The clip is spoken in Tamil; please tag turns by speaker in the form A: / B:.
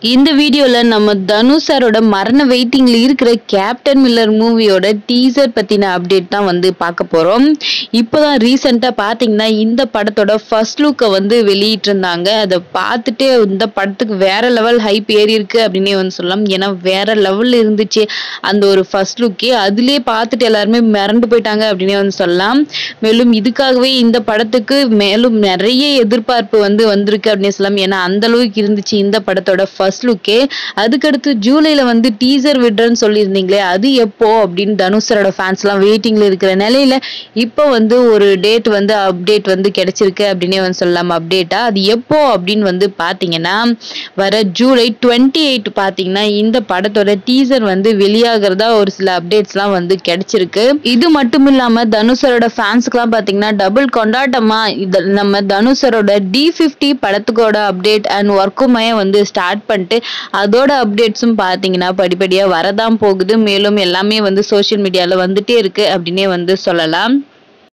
A: இந்த வீடியோல நம்ம தனுஷ் சாரோட மரண வெயிட்டிங்ல இருக்கிற கேப்டன் மில்லர் மூவியோட டீசர் பத்தின அப்டேட் தான் வந்து பார்க்க போறோம் இப்போதான் ரீசெண்டா பாத்தீங்கன்னா இந்த படத்தோட ஃபர்ஸ்ட் லுக்கை வந்து வெளியிட்டிருந்தாங்க அதை பார்த்துட்டு இந்த படத்துக்கு வேற லெவல் ஹைப் ஏறி இருக்கு அப்படின்னே வந்து சொல்லலாம் ஏன்னா வேற லெவல்ல இருந்துச்சு அந்த ஒரு ஃபர்ஸ்ட் லுக்கே அதுலயே பார்த்துட்டு எல்லாருமே மிரண்டு போயிட்டாங்க அப்படின்னே வந்து சொல்லலாம் மேலும் இதுக்காகவே இந்த படத்துக்கு மேலும் நிறைய எதிர்பார்ப்பு வந்து வந்திருக்கு அப்படின்னு சொல்லலாம் ஏன்னா அந்த அளவுக்கு இருந்துச்சு இந்த படத்தோட ஃபர்ஸ்ட் லுக்கே அதுக்கடுத்து ஜூலைல வந்து டீசர் விடுறேன்னு சொல்லியிருந்தீங்களே அது எப்போ அப்படின்னு தனுஷரோட ஃபேன்ஸ்லாம் வெயிட்டிங்ல இருக்கிற நிலையில இப்போ வந்து ஒரு டேட் வந்து அப்டேட் வந்து கிடைச்சிருக்கு அப்படின்னே வந்து சொல்லலாம் அப்டேட்டா அது எப்போ அப்படின்னு வந்து பாத்தீங்கன்னா வர ஜூலை டுவெண்ட்டி எயிட் பாத்தீங்கன்னா இந்த படத்தோட டீசர் வந்து வெளியாகிறதா ஒரு சில அப்டேட்ஸ்லாம் வந்து கிடைச்சிருக்கு இது மட்டும் இல்லாம தனுஷரோட ஃபேன்ஸ்க்குலாம் பாத்தீங்கன்னா டபுள் கொண்டாட்டமா இது நம்ம தனுஷரோட டி ஃபிஃப்டி படத்துக்கோட அப்டேட் அண்ட் ஒர்க்குமே வந்து ஸ்டார்ட் பண்ணிட்டு அதோட அப்டேட்ஸும் பார்த்தீங்கன்னா படிப்படியாக வரதான் போகுது மேலும் எல்லாமே வந்து சோஷியல் மீடியாவில் வந்துட்டே இருக்கு அப்படின்னே வந்து சொல்லலாம்